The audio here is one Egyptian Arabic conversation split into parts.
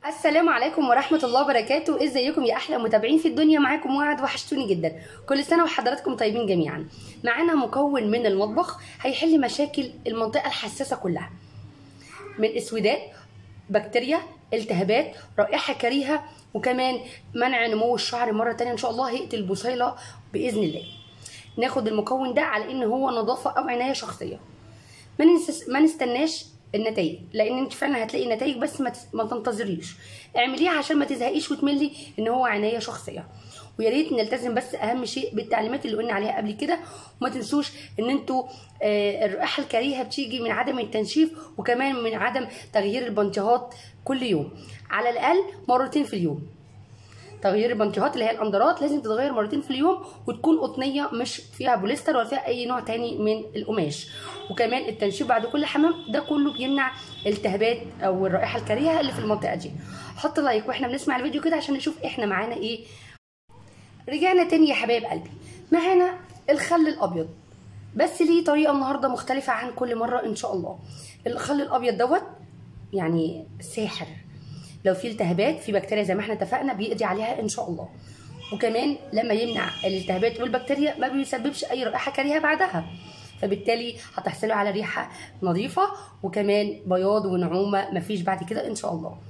السلام عليكم ورحمة الله وبركاته ازيكم يا احلى متابعين في الدنيا معاكم وعد وحشتوني جدا كل سنة وحضراتكم طيبين جميعا معانا مكون من المطبخ هيحل مشاكل المنطقة الحساسة كلها من اسودات بكتيريا التهابات رائحة كريهة وكمان منع نمو الشعر مرة تانية ان شاء الله هيقتل البصيلة بإذن الله ناخد المكون ده على ان هو نظافة او عناية شخصية ما ننسس ما نستناش النتائج لان انت فعلا هتلاقي نتائج بس ما, تس... ما تنتظريش اعمليها عشان ما تزهقيش وتملي ان هو عنايه شخصيه ويا ريت نلتزم بس اهم شيء بالتعليمات اللي قلنا عليها قبل كده وما تنسوش ان انتوا آه الرائحه الكريهه بتيجي من عدم التنشيف وكمان من عدم تغيير البنطيهات كل يوم على الاقل مرتين في اليوم تغيير البنطيهات اللي هي الاندرات لازم تتغير مرتين في اليوم وتكون قطنيه مش فيها بوليستر ولا فيها اي نوع تاني من القماش وكمان التنشيف بعد كل حمام ده كله بيمنع التهابات او الرائحه الكريهه اللي في المنطقه دي حط لايك واحنا بنسمع الفيديو كده عشان نشوف احنا معانا ايه رجعنا تاني يا حبايب قلبي معانا الخل الابيض بس ليه طريقه النهارده مختلفه عن كل مره ان شاء الله الخل الابيض دوت يعني ساحر لو في التهابات في بكتيريا زي ما احنا اتفقنا بيقضي عليها ان شاء الله وكمان لما يمنع الالتهابات والبكتيريا ما بيسببش اي رائحه كريهه بعدها فبالتالي هتحصلوا على ريحه نظيفه وكمان بياض ونعومه مفيش بعد كده ان شاء الله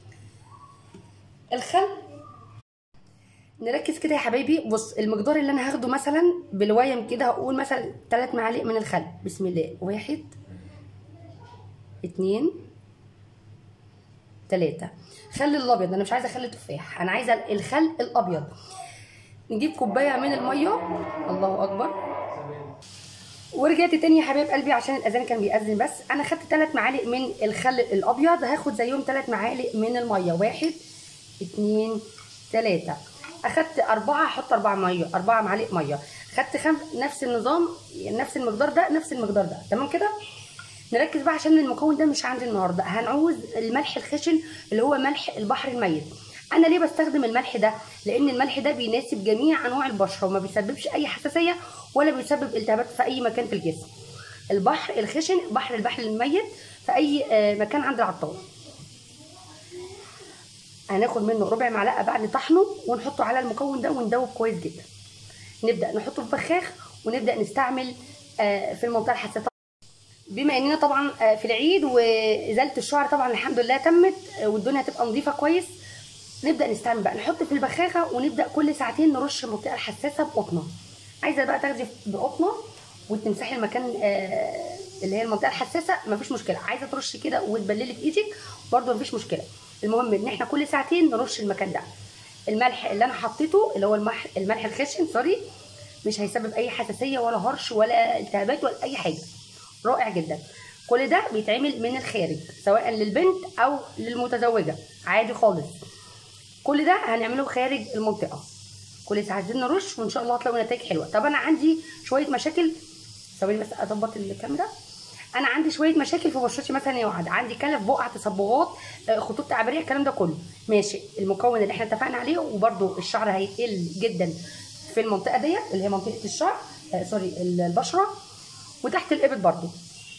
الخل نركز كده يا حبايبي بص المقدار اللي انا هاخده مثلا بالويم كده هقول مثلا 3 معالق من الخل بسم الله واحد اتنين تلاتة خل الابيض انا مش عايزه خل تفاح انا عايزه الخل الابيض نجيب كوبايه من الميه الله اكبر ورجعت تاني يا حبايب قلبي عشان الاذان كان بيأذن بس انا خدت 3 معالق من الخل الابيض هاخد زيهم 3 معالق من الميه واحد اتنين تلاتة اخدت اربعة احط اربعة ميه اربعة معالق ميه خدت خم... نفس النظام نفس المقدار ده نفس المقدار ده تمام كده نركز بقى عشان المكون ده مش عندي النهارده هنعوز الملح الخشن اللي هو ملح البحر الميت انا ليه بستخدم الملح ده لان الملح ده بيناسب جميع انواع البشره وما بيسببش اي حساسيه ولا بيسبب التهابات في اي مكان في الجسم البحر الخشن بحر البحر الميت في اي مكان عند العطار هناخد منه ربع معلقه بعد طحنه ونحطه على المكون ده وندوب كويس جدا نبدا نحطه في بخاخ ونبدا نستعمل في المنطقه الحساسه بما اننا طبعا في العيد وازاله الشعر طبعا الحمد لله تمت والدنيا هتبقى نظيفه كويس نبدا نستعمل بقى نحط في البخاخه ونبدا كل ساعتين نرش المنطقه الحساسه بقطنه عايزه بقى تاخدي بقطنه وتمسحي المكان اللي هي المنطقه الحساسه مفيش مشكله عايزه ترشي كده وتبللي في ايدك برده مفيش مشكله المهم ان احنا كل ساعتين نرش المكان ده الملح اللي انا حطيته اللي هو الملح الملح الخشن سوري مش هيسبب اي حساسيه ولا هرش ولا التهابات ولا اي حاجه رائع جدا كل ده بيتعمل من الخارج سواء للبنت او للمتزوجه عادي خالص كل ده هنعمله خارج المنطقه كل ساعتين نرش وان شاء الله هتلاقوا نتائج حلوه طب انا عندي شويه مشاكل ثواني بس اظبط الكاميرا انا عندي شويه مشاكل في بشرتي مثلا يا وعد عندي كلف بقع تصبغات خطوط تعبيريه الكلام ده كله ماشي المكون اللي احنا اتفقنا عليه وبرده الشعر هيقل جدا في المنطقه ديت اللي هي منطقه الشعر آه سوري البشره وتحت الابط برضو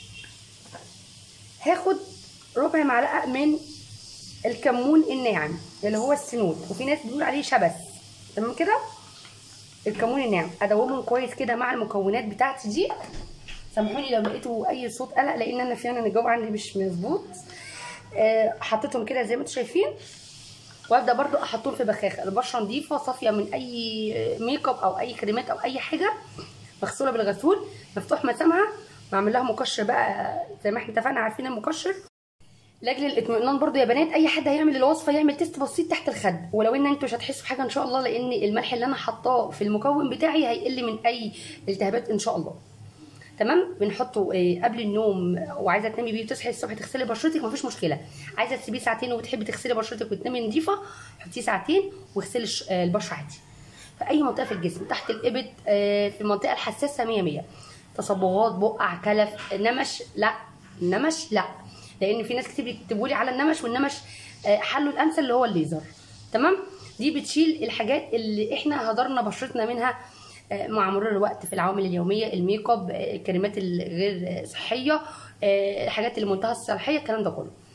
هاخد ربع معلقه من الكمون الناعم اللي هو السنود وفي ناس بتقول عليه شبس تمام كده الكمون الناعم ادوبهم كويس كده مع المكونات بتاعتي دي سامحوني لو لقيتوا اي صوت قلق لان انا فعلا الجو عندي مش مظبوط أه حطيتهم كده زي ما انتم شايفين وابدا برضو احطهم في بخاخه البشره نظيفه صافيه من اي ميك اب او اي كريمات او اي حاجه مغسوله بالغسول مفتوح مسامها بعمل لها مقشر بقى زي ما احنا اتفقنا عارفين المقشر لاجل الاطمئنان برضو يا بنات اي حد هيعمل الوصفه يعمل تيست بسيط تحت الخد ولو ان انتوا مش هتحسوا بحاجه ان شاء الله لان الملح اللي انا حطاه في المكون بتاعي هيقل من اي التهابات ان شاء الله تمام بنحطه قبل النوم وعايزه تنامي بيه وتصحي الصبح تغسلي بشرتك مفيش مشكله عايزه تسيبيه ساعتين وبتحبي تغسلي بشرتك وتنامي نظيفه حطيه ساعتين واغسلي البشره عادي في اي منطقه في الجسم تحت الابط في المنطقه الحساسه 100 100 تصبغات بقع كلف نمش لا نمش لا لان في ناس كتير بيكتبوا لي على النمش والنمش حله الامثل اللي هو الليزر تمام دي بتشيل الحاجات اللي احنا هدرنا بشرتنا منها مع مرور الوقت في العوامل اليوميه الميك اب الكريمات الغير صحيه الحاجات اللي منتهى الصلاحيه الكلام ده كله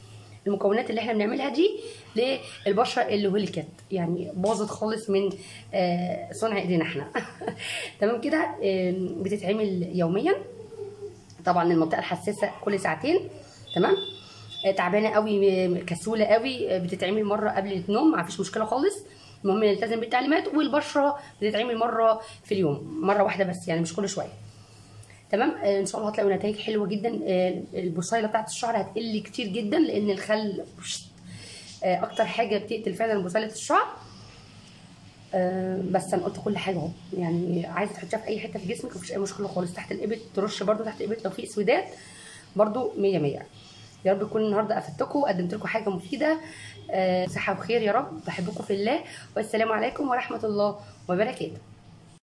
المكونات اللي احنا بنعملها دي للبشره اللي هلكت يعني باظت خالص من آه، صنع ايدينا احنا تمام كده آم، بتتعمل يوميا طبعا المنطقه الحساسه كل ساعتين تمام آه، تعبانه قوي آه، كسوله قوي آه، بتتعمل مره قبل النوم ما فيش مشكله خالص المهم نلتزم بالتعليمات والبشره بتتعمل مره في اليوم مره واحده بس يعني مش كل شويه تمام آه، ان شاء الله هتلاقوا نتائج حلوه جدا آه، البصيله بتاعت الشعر هتقل كتير جدا لان الخل آه، اكتر حاجه بتقتل فعلا بصيله الشعر آه، بس انا قلت كل حاجه اهو يعني عايزه تحطيها في اي حته في جسمك مفيش اي مشكله خالص تحت الابط ترش برده تحت الابط لو في اسودات برده 100 100 يا رب يكون النهارده افدتكم وقدمت لكم حاجه مفيده آه، صحه وخير يا رب بحبكم في الله والسلام عليكم ورحمه الله وبركاته